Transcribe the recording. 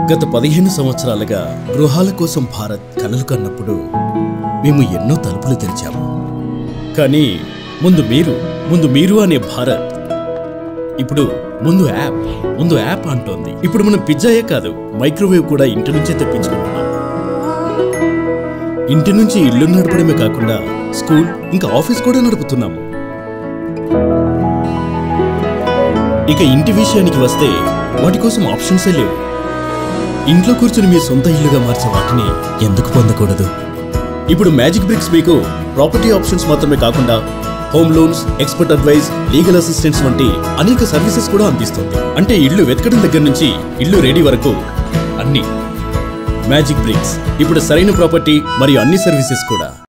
గత పదిహేను సంవత్సరాలుగా గృహాల కోసం భారత్ కలలు కన్నప్పుడు మేము ఎన్నో తలుపులు తెరిచాము కానీ ముందు మీరు ముందు మీరు అనే భారత్ ఇప్పుడు ముందు యాప్ ముందు యాప్ అంటోంది ఇప్పుడు మనం పిజ్జాయే కాదు మైక్రోవేవ్ కూడా ఇంటి నుంచే తెప్పించుకుంటున్నాం ఇంటి నుంచి ఇల్లు నడపడమే కాకుండా స్కూల్ ఇంకా ఆఫీస్ కూడా నడుపుతున్నాము ఇక ఇంటి విషయానికి వస్తే వాటి కోసం ఆప్షన్సే లేవు ఇంట్లో కూర్చుని మీ సొంత ఇల్లుగా మార్చే వాటిని ఎందుకు పొందకూడదు ఇప్పుడు మ్యాజిక్ బ్రిక్స్ మీకు ప్రాపర్టీ ఆప్షన్స్ మాత్రమే కాకుండా home loans expert advice legal assistance వంటి అనేక సర్వీసెస్ కూడా అందిస్తుంది అంటే ఇల్లు వెతకడం దగ్గర నుంచి ఇల్లు రెడీ వరకు అన్ని మ్యాజిక్ బ్రిక్స్ ఇప్పుడు సరైన ప్రాపర్టీ మరియు అన్ని సర్వీసెస్ కూడా